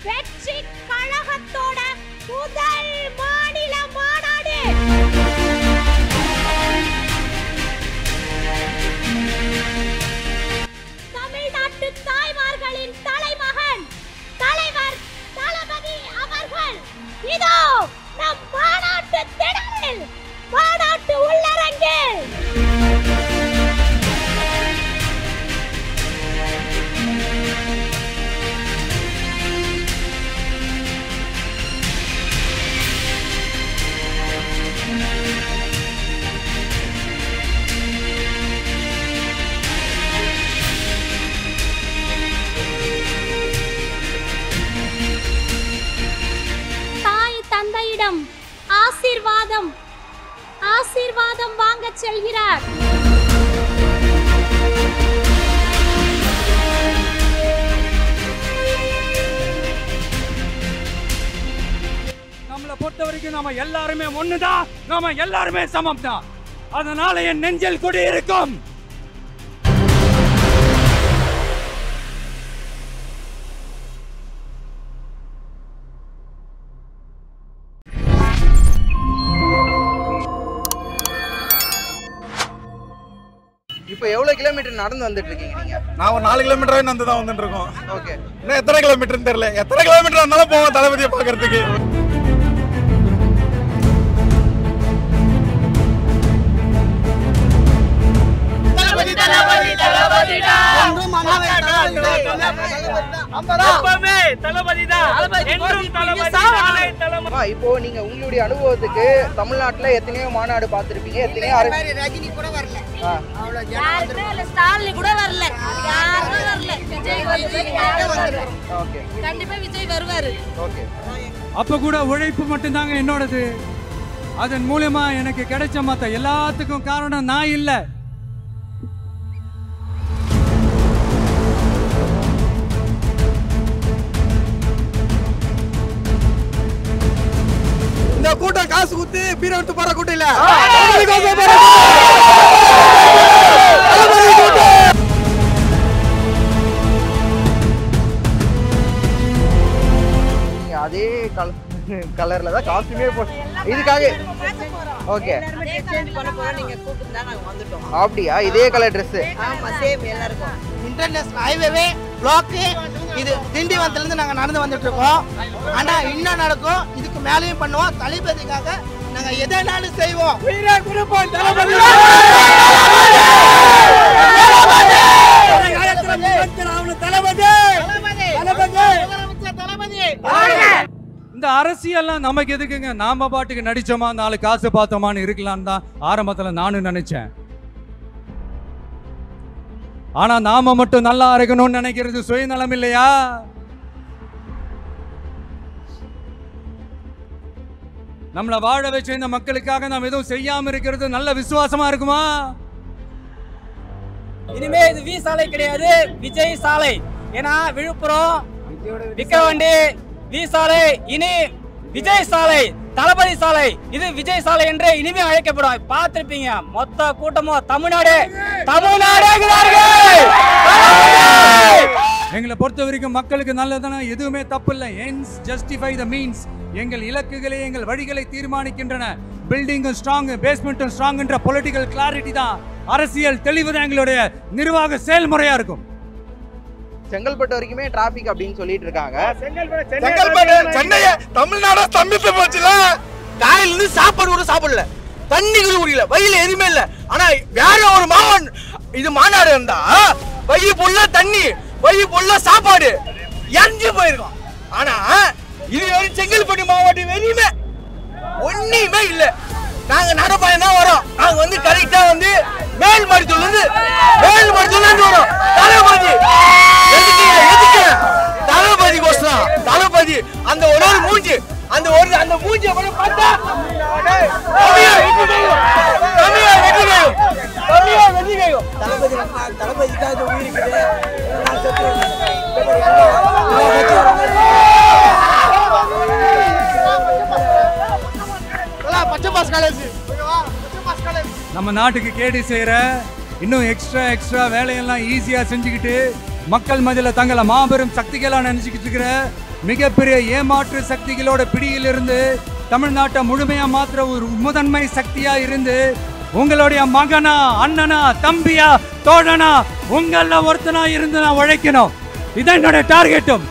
வெற்றி கழகத்தோட முதல் மாநில மாநாடு தமிழ்நாட்டு தாய்மார்களின் தலைமகன் தலைவர் தளபதி அவர்கள் இதோ நம் மாநாட்டு திடலில் மாநாட்டு உள்ளரங்கில் தாய் தந்தையிடம் ஆசீர்வாதம் ஆசீர்வாதம் வாங்க செல்கிறார் நம்மளை பொறுத்த வரைக்கும் நாம எல்லாருமே ஒண்ணுதான் நாம எல்லாருமே சமம் தான் அதனால என் நெஞ்சில் குடி இருக்கும் இப்போ எவ்வளவு கிலோமீட்டர் நடந்து வந்துட்டு இருக்கீங்க நீங்க நான் ஒரு நாலு கிலோமீட்டர் நடந்து தான் வந்துட்டு இருக்கோம் ஓகே இன்னும் எத்தனை கிலோமீட்டர்னு தெரியல எத்தனை கிலோமீட்டர் இருந்தாலும் போவோம் தளபதியை பார்க்கறதுக்கு எப்பவுமே தளபதிதான் என்றும் தளபதி நாளை தளபதி அம்மா, இப்போ நீங்க உங்களுடைய அனுபவத்துக்கு தமிழ்நாட்டுல எத்தனையோ மாநாடு பார்த்திருப்பீங்க எத்தனையோ அரசு ரஜினி கூட வரல ஆ, அவ்வளவு யாருமே இல்ல ஸ்டாலின் கூட வரல யாருமே வரல விஜய் வந்து ஓகே கண்டிப்பா விஜய் வருவாரு ஓகே அப்ப கூட உழைப்பு மட்டும்தாங்க என்னோடது அதன் மூலமா எனக்கு கிடைச்ச மத்த எல்லாத்துக்கும் காரணம் நான் இல்ல இந்த கூட்டம் காசு குத்து பீரை விட்டு போற கூட்டம் இல்ல நீங்க அதே கலர்ல தான் காஸ்டியூமே போ இதுக்காக ஓகே சேஞ்ச் பண்ண போறோம் நீங்க கூப்பிட்டு தான் நாங்க வந்துட்டோம் அப்படியா இதே கலர் Dress ஆமா சேம் எல்லாருக்கும் இன்டர்நேஷனல் ஹைவேவே பிளாக் இது திண்டிவனத்துல இருந்து நாங்க நடந்து வந்துட்டு இருக்கோம் ஆனா இன்னும் நடக்கும் இதுக்கு மேலேயும் பண்ணுவோம் தளபதிக்காக நாங்க எதனாலும் செய்வோம் இந்த அரசியல்லாம் நமக்கு எதுக்குங்க நாம பாட்டுக்கு நடிச்சோமா நாலு காசு பார்த்தோமான்னு இருக்கலாம்னு தான் ஆரம்பத்துல நானும் நினைச்சேன் ஆனா நாம மட்டும் நல்லா இருக்கணும்னு நினைக்கிறது சுயநலம் இல்லையா நம்மள வாழ வச்ச இந்த மக்களுக்காக நாம் எதுவும் செய்யாம இருக்கிறது நல்ல விசுவாசமா இருக்குமா இனிமே இது வி சாலை கிடையாது விஜய் சாலை ஏன்னா விழுப்புரம் விக்கிரவாண்டி வி சாலை இனி விஜய் சாலை தளபதி சாலை இது விஜய் சாலை என்று இனிமே அழைக்கப்படும் பார்த்திருப்பீங்க மொத்த கூட்டமும் தமிழ்நாடு தமிழ்நாடு எங்களை பொறுத்த வரைக்கும் மக்களுக்கு நல்லதான எதுவுமே தப்பு இல்லை என்ஸ் ஜஸ்டிஃபை த மீன்ஸ் எங்கள் இலக்குகளை எங்கள் வழிகளை தீர்மானிக்கின்றன பில்டிங்கும் ஸ்ட்ராங் பேஸ்மெண்ட்டும் ஸ்ட்ராங் என்ற பொலிட்டிக்கல் கிளாரிட்டி தான் அரசியல் தெளிவு தான் எங்களுடைய நிர்வாக செயல்முறையா இருக்கும் செங்கல்பட்டு வரைக்குமே டிராபிக் அப்படின்னு சொல்லிட்டு இருக்காங்க செங்கல்பட்டு சென்னைய தமிழ்நாட ஸ்தம்பித்து போச்சுல காலையில இருந்து சாப்பாடு கூட சாப்பிடல தண்ணி கூட குடிக்கல வயில எதுவுமே இல்ல ஆனா வேற ஒரு மாவன் இது மாநாடு இருந்தா வயி ஃபுல்லா தண்ணி வயி ஃபுல்லா சாப்பாடு எரிஞ்சு போயிருக்கோம் ஆனா இது வரைக்கும் செங்கல்பட்டு மாவட்டம் வெளியுமே ஒண்ணுமே இல்ல நாங்க நடப்பயணம் தான் வரோம் நாங்க வந்து கரெக்டா வந்து மேல்மருத்தூர்ல இருந்து மேல்மருத்தூர்ல இருந்து வரோம் தளபதி எதுக்கு எதுக்கு தளபதி கோசம் தளபதி அந்த ஒரு ஒரு மூஞ்சி அந்த ஒரு அந்த மூஞ்சி மட்டும் பார்த்தா டேய், தமிழா வெற்றி கையும் தமிழா வெற்றி கையும் தமிழா வெற்றி கையும் தளபதி தளபதி தான் இந்த உயிர் இருக்குது பச்சை பாஸ் காலேஜ் நம்ம நாட்டுக்கு கேடு செய்யற இன்னும் எக்ஸ்ட்ரா எக்ஸ்ட்ரா வேலையெல்லாம் ஈஸியா செஞ்சுக்கிட்டு மக்கள் மதியில தங்களை மாபெரும் சக்திகளா நினைச்சுக்கிட்டு இருக்கிற மிகப்பெரிய ஏமாற்று சக்திகளோட பிடியிலிருந்து தமிழ்நாட்டை முழுமையா மாத்திர ஒரு முதன்மை சக்தியா இருந்து உங்களுடைய மகனா அண்ணனா தம்பியா தோழனா உங்கள ஒருத்தனா இருந்து நான் உழைக்கணும் இதான் என்னோட டார்கெட்டும்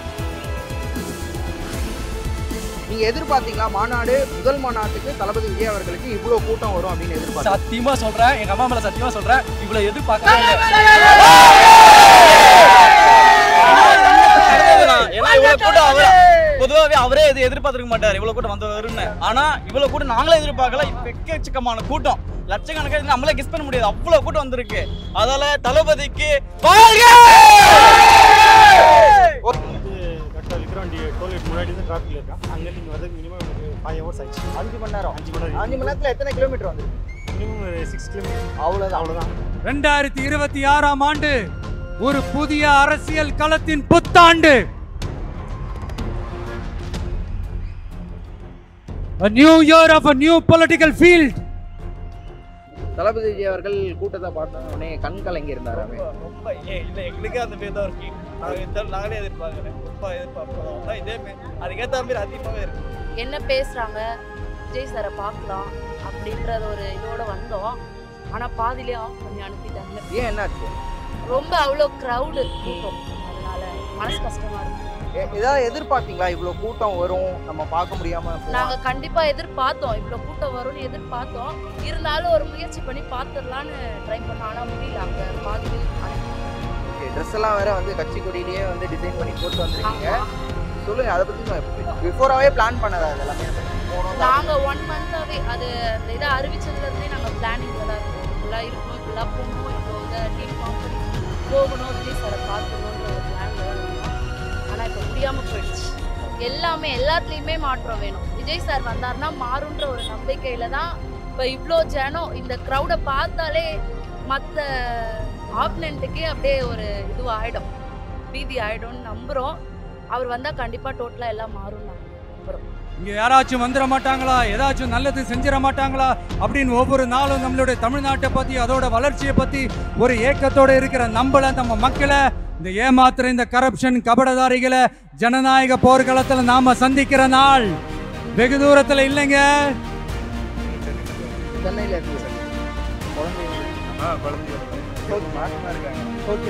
நீங்க எதிர்பார்த்தீங்களா மாநாடு முதல் மாநாட்டுக்கு தளபதி விஜய் அவர்களுக்கு இவ்வளவு கூட்டம் வரும் அப்படின்னு எதிர்பார்த்தீங்க சத்தியமா சொல்றேன் எங்க அம்மா மேல சத்தியமா சொல்றேன் இவ்வளவு எதிர்பார்க்கவே ஏன்னா இவ்வளவு கூட்டம் அவர் பொதுவாகவே அவரே இது எதிர்பார்த்திருக்க மாட்டார் இவ்வளவு கூட்டம் வந்தவருன்னு ஆனா இவ்வளவு கூட்டம் நாங்களே எதிர்பார்க்கல இப்ப எக்கச்சக்கமான கூட்டம் லட்சக்கணக்காக நம்மளே கெஸ் பண்ண முடியாது அவ்வளவு கூட்டம் வந்திருக்கு அதால தளபதிக்கு வாழ்க! கரெக்டாக விக்ரவாண்டி டோல்கேட் முன்னாடி இருந்து டிராஃபிக்ல இருக்கேன் அங்கேருந்து இங்கே வரதுக்கு மினிமம் எனக்கு ஃபைவ் ஹவர்ஸ் ஆயிடுச்சு அஞ்சு மணி நேரம் அஞ்சு மணி நேரம் அஞ்சு மணி நேரத்துல எத்தனை கிலோமீட்டர் வந்து மினிமம் ஒரு சிக்ஸ் கிலோமீட்டர் அவ்வளவுதான் அவ்வளோதான் ரெண்டாயிரத்தி இருபத்தி ஆறாம் ஆண்டு ஒரு புதிய அரசியல் களத்தின் புத்தாண்டு A new year of a new political field. தளபதி விஜய் அவர்கள் கூட்டத்தை பார்த்த உடனே கண் கலங்கி இருந்தாராமே ரொம்ப ஏ இல்ல எங்களுக்கு அந்த பேர் தான் இருக்கு நாங்க இந்த- நாங்களே எதிர்பார்க்கறேன் ரொம்ப எதிர்பார்ப்போம் இதே மாதிரி அதுக்கேற்ற மாதிரி அதிகமாகவே இருக்கு என்ன பேசுறாங்க விஜய் சாரை பார்க்கலாம் அப்படின்றது ஒரு இதோட வந்தோம் ஆனா பாதியிலே ஆஃப் பண்ணி அனுப்பிட்டாங்க ஏன் என்னாச்சு ரொம்ப அவ்வளோ க்ரௌடு கூட்டம் அதனால மனசு கஷ்டமா இருக்கு எ- ஏதாவது எதிர்பார்த்தீங்களா இவ்வளவு கூட்டம் வரும் நம்ம பார்க்க முடியாம போகும். நாங்க கண்டிப்பா எதிர்பார்த்தோம் இவ்வளோ கூட்டம் வரும்னு எதிர்பார்த்தோம் இருந்தாலும் ஒரு முயற்சி பண்ணி பார்த்துடலான்னு ட்ரை பண்ணோம் ஆனா முடியல அங்க பாதியிலே ஓகே ட்ரெஸ் எல்லாம் வேற வந்து கட்சி கொடியிலேயே வந்து டிசைன் பண்ணி போட்டு வந்திருக்கீங்க சொல்லுங்க அதை பத்தி பிஃபோராவே பிளான் பண்ணதா இது எல்லாமே போனோம் தான். நாங்க ஒன் மந்தாவே அது அந்த இதை அறிவிச்சதுல இருந்தே நாங்க பிளானிங்ல தான் இருக்கோம் இப்படிலாம் இருக்கணும் இப்படிலாம் போகணும் இப்போ இதை டீம் ஃபார்ம் பண்ணி போகணும் விஜய் சாரை பார்க்கணுன்ற ஒரு பிளான்ல தான் இருக்கோம் ஆனா இப்போ முடியாம போயிடுச்சு எல்லாமே எல்லாத்துலேயுமே மாற்றம் வேணும் விஜய் சார் வந்தாருன்னா மாறுன்ற ஒரு நம்பிக்கையில தான் இப்போ இவ்வளோ ஜனம் இந்த க்ரௌடை பார்த்தாலே மற்ற ஆப்னண்ட்டுக்கே அப்படியே ஒரு இதுவாக ஆயிடும் பீதி ஆயிடும்னு நம்புகிறோம் அவர் வந்தால் கண்டிப்பாக டோட்டலாக எல்லாம் மாறும் நாங்கள் நம்புகிறோம் இங்க யாராச்சும் வந்துட மாட்டாங்களா ஏதாச்சும் நல்லது செஞ்சிட மாட்டாங்களா அப்படின்னு ஒவ்வொரு நாளும் நம்மளுடைய தமிழ்நாட்டை பத்தி அதோட வளர்ச்சியை பத்தி ஒரு ஏக்கத்தோட இருக்கிற நம்மள நம்ம மக்களை இந்த ஏமாத்துற இந்த கரப்ஷன் கபடதாரிகளை ஜனநாயக போர்க்களத்துல நாம சந்திக்கிற நாள் வெகு தூரத்துல இல்லைங்க சென்னையில இருக்கு குழந்தைங்க ஓகே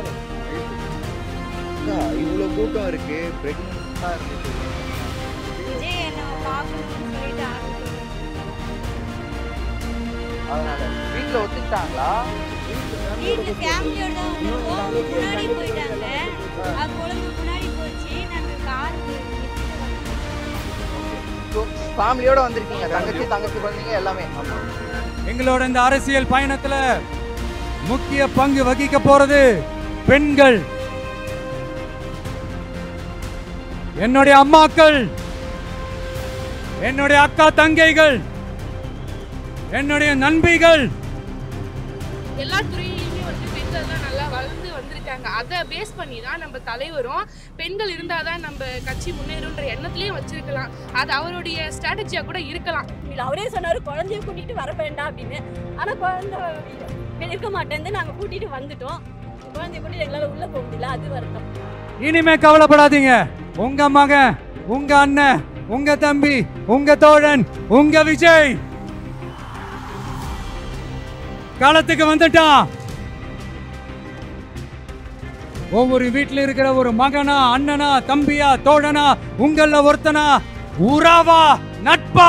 இவ்வளவு கூட்டம் இருக்கு பிரெக்னெண்டா இருக்கு விஜய் என்ன பார்க்கணும்னு சொல்லிட்டு ஆசைப்படுறேன். அதனால வீட்டுல ஒத்துக்கிட்டாங்களா வீட்டுல ஃபேமிலியோட தான் வந்திருக்கோம் முன்னாடி போயிட்டாங்க அது குழந்தை முன்னாடி போச்சு நாங்கள் காருக்கு ஃபேமிலியோட வந்திருக்கீங்க தங்கச்சி தங்கச்சி குழந்தைங்க எல்லாமே எங்களோட இந்த அரசியல் பயணத்துல முக்கிய பங்கு வகிக்க போறது பெண்கள் என்னுடைய அம்மாக்கள் என்னுடைய அக்கா தங்கைகள் என்னுடைய நண்பிகள் எல்லா துறையிலுமே வந்து பெண்கள்லாம் நல்லா வளர்ந்து வந்திருக்காங்க அதை பேஸ் பண்ணி தான் நம்ம தலைவரும் பெண்கள் இருந்தால் தான் நம்ம கட்சி முன்னேறுன்ற எண்ணத்துலேயும் வச்சிருக்கலாம் அது அவருடைய ஸ்ட்ராட்டஜியாக கூட இருக்கலாம் இல்லை அவரே சொன்னார் குழந்தைய கூட்டிகிட்டு வர வேண்டாம் அப்படின்னு ஆனால் குழந்தை இருக்க மாட்டேன்னு நாங்கள் கூட்டிகிட்டு வந்துட்டோம் குழந்தைய கூட்டிட்டு எங்களால் உள்ளே போக முடியல அது வருத்தம் இனிமே கவலைப்படாதீங்க உங்க மகன் உங்க அண்ணன் உங்க தம்பி உங்க தோழன் உங்க விஜய் களத்துக்கு வந்துட்டான் ஒவ்வொரு வீட்டில் இருக்கிற ஒரு மகனா அண்ணனா தம்பியா தோழனா உங்கள ஒருத்தனா உறவா நட்பா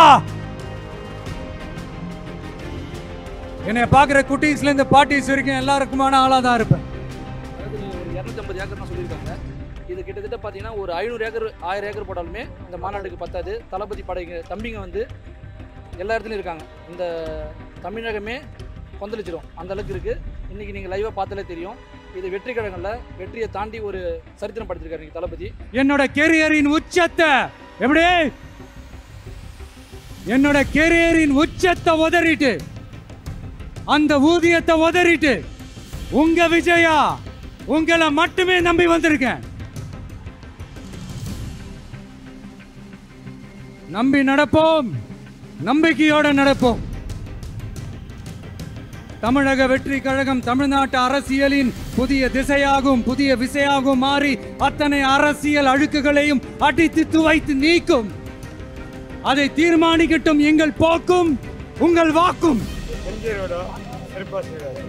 என்னை பார்க்குற குட்டீஸ்ல இருந்து பாட்டிஸ் வரைக்கும் எல்லாருக்குமான ஆளா தான் இருப்பேன் அதாவது நீங்க ஒரு இரநூத்தம்பது ஏக்கர்னு சொல்லியிருக்காங்க இது கிட்டத்தட்ட பார்த்தீங்கன்னா ஒரு ஐநூறு ஏக்கர் ஆயிரம் ஏக்கர் போட்டாலுமே இந்த மாநாட்டுக்கு பத்தாது தளபதி படைங்க தம்பிங்க வந்து எல்லா இடத்துலையும் இருக்காங்க இந்த தமிழகமே கொந்தளிச்சிடும் அந்த அளவுக்கு இருக்குது இன்றைக்கி நீங்கள் லைவாக பார்த்தாலே தெரியும் இது வெற்றி கழகங்களில் வெற்றியை தாண்டி ஒரு சரித்திரம் படுத்திருக்காரு இன்னைக்கு தளபதி என்னோட கெரியரின் உச்சத்தை எப்படி என்னோட கெரியரின் உச்சத்தை உதறிட்டு அந்த ஊதியத்தை உதறிட்டு உங்க விஜயா உங்களை மட்டுமே நம்பி வந்திருக்கேன் நம்பி நடப்போம் நம்பிக்கையோட நடப்போம் தமிழக வெற்றி கழகம் தமிழ்நாட்டு அரசியலின் புதிய திசையாகும் புதிய விசையாகும் மாறி அத்தனை அரசியல் அழுக்குகளையும் அடித்து துவைத்து நீக்கும் அதை தீர்மானிக்கட்டும் எங்கள் போக்கும் உங்கள் வாக்கும் எம்ஜிஆரோட சிறப்பாக செய்வார்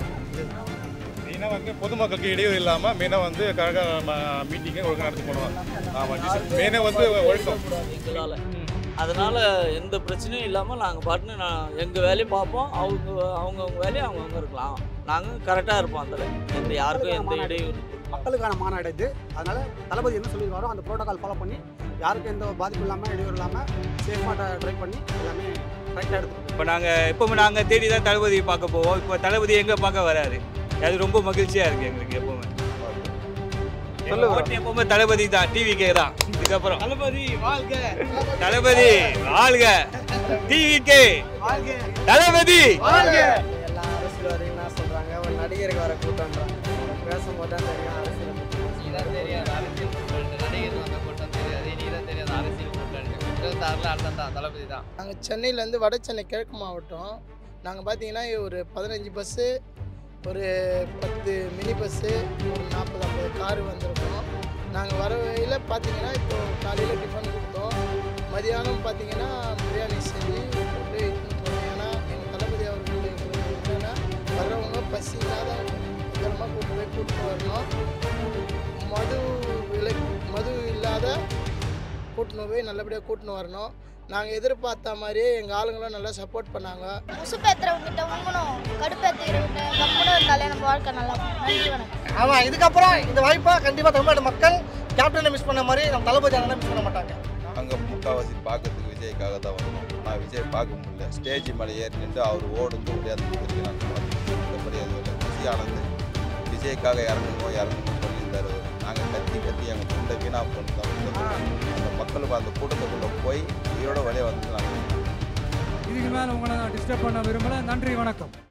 மெயினாக வந்து பொதுமக்களுக்கு இடையூறு இல்லாமல் மெயினாக வந்து கழக மீட்டிங்கை ஒழுங்காக நடத்தி போடுவோம் ஆமாம் மெயினாக வந்து ஒழுக்கம் எங்களால் அதனால எந்த பிரச்சனையும் இல்லாமல் நாங்கள் பாட்டுன்னு நான் எங்கள் வேலையை பார்ப்போம் அவங்க அவங்கவுங்க வேலையை அவங்கவுங்க இருக்கலாம் நாங்கள் கரெக்டாக இருப்போம் அதில் எந்த யாருக்கும் எந்த இடையூறு மக்களுக்கான மாநாடு இது அதனால தளபதி என்ன சொல்லியிருக்காரோ அந்த ப்ரோட்டோகால் ஃபாலோ பண்ணி யாருக்கும் எந்த பாதிப்பும் இல்லாமல் இடையூறு இல்லாமல் சேஃபாக ட்ரை பண்ணி எல்லாமே கரெக்டாக எடுத்து இப்போ நாங்கள் எப்பவுமே நாங்கள் தேடி தான் தளபதியை பார்க்க போவோம் இப்போ தளபதி எங்கே பார்க்க வராரு அது ரொம்ப மகிழ்ச்சியாக இருக்குது எங்களுக்கு எப்பவுமே சொல்லுங்க. ஓட்டு எப்பவுமே தளபதி தான் டிவிக்கே தான் இதுக்கப்புறம் தளபதி வாழ்க தளபதி வாழ்க டிவிக்கே தளபதி எல்லா அரசியல்வாதிகளும் என்ன சொல்றாங்க ஒரு நடிகருக்கு வர கூட்டம்ன்றாங்க பேசும்போது தான் தெரியும் அரசியல் நீதான் தெரியாது அரசியல் கூட்டம் நடிகர் வந்த கூட்டம் தெரியாது நீதான் தெரியாது அரசியல் கூட்டம் இருபத்தாறுல அண்ணன் தான் தளபதி தான் நாங்கள் சென்னையிலேருந்து வட சென்னை கிழக்கு மாவட்டம் நாங்கள் பார்த்தீங்கன்னா ஒரு பதினஞ்சு பஸ்ஸு ஒரு பத்து மினி பஸ்ஸு ஒரு நாற்பது ஐம்பது காரு வந்திருக்கோம் நாங்கள் வர வழியில் பார்த்தீங்கன்னா இப்போ காலையில் டிஃபன் கொடுத்தோம் மதியானம் பார்த்தீங்கன்னா பிரியாணி செஞ்சு போட்டு இட்டுன்னு போனோம் ஏன்னா எங்கள் தளபதி அவர்களுடைய என்னென்னா வர்றவங்க பசி இல்லாத பத்திரமா கூட்டு போய் கூட்டிட்டு வரணும் மது விலை மது இல்லாத கூட்டின்னு போய் நல்லபடியாக கூட்டின்னு வரணும் நாங்கள் எதிர்பார்த்த மாதிரியே எங்கள் ஆளுங்களும் நல்லா சப்போர்ட் பண்ணாங்க உசுப்பேத்துறவங்கிட்ட உங்கணும் கடுப்பேத்துறவங்கிட்ட கம்முன்னு இருந்தாலே நம்ம வாழ்க்கை நல்லா இருக்கும். நன்றி வணக்கம் ஆமாம் இதுக்கப்புறம் இந்த வாய்ப்பை கண்டிப்பாக தமிழ்நாடு மக்கள் கேப்டனை மிஸ் பண்ண மாதிரி நம்ம தளபதி அண்ணனை மிஸ் பண்ண மாட்டாங்க அங்கே முக்கால்வாசி பார்க்கறதுக்கு விஜய்க்காக தான் வந்தோம் நான் விஜய் பார்க்க முடியல ஸ்டேஜ் மேலே ஏறி நின்று அவர் ஓடுந்து முடியாது மற்றபடி எதுவும் இல்லை விஜய் ஆனந்த் விஜய்க்காக இறங்கணும் இறங்கணும் சொல்லியிருந்தாரு நாங்கள் கத்தி கத்தி எங்கள் புண்டை வீணாக பண்ணிட்டோம் அந்த மக்களுக்கு அந்த கூட்டத்துக்குள்ளே போய் உயிரோட வெளியே வந்து நாங்கள் இதுக்கு மேல உங்களை நான் டிஸ்டர்ப் பண்ண விரும்பல நன்றி வணக்கம்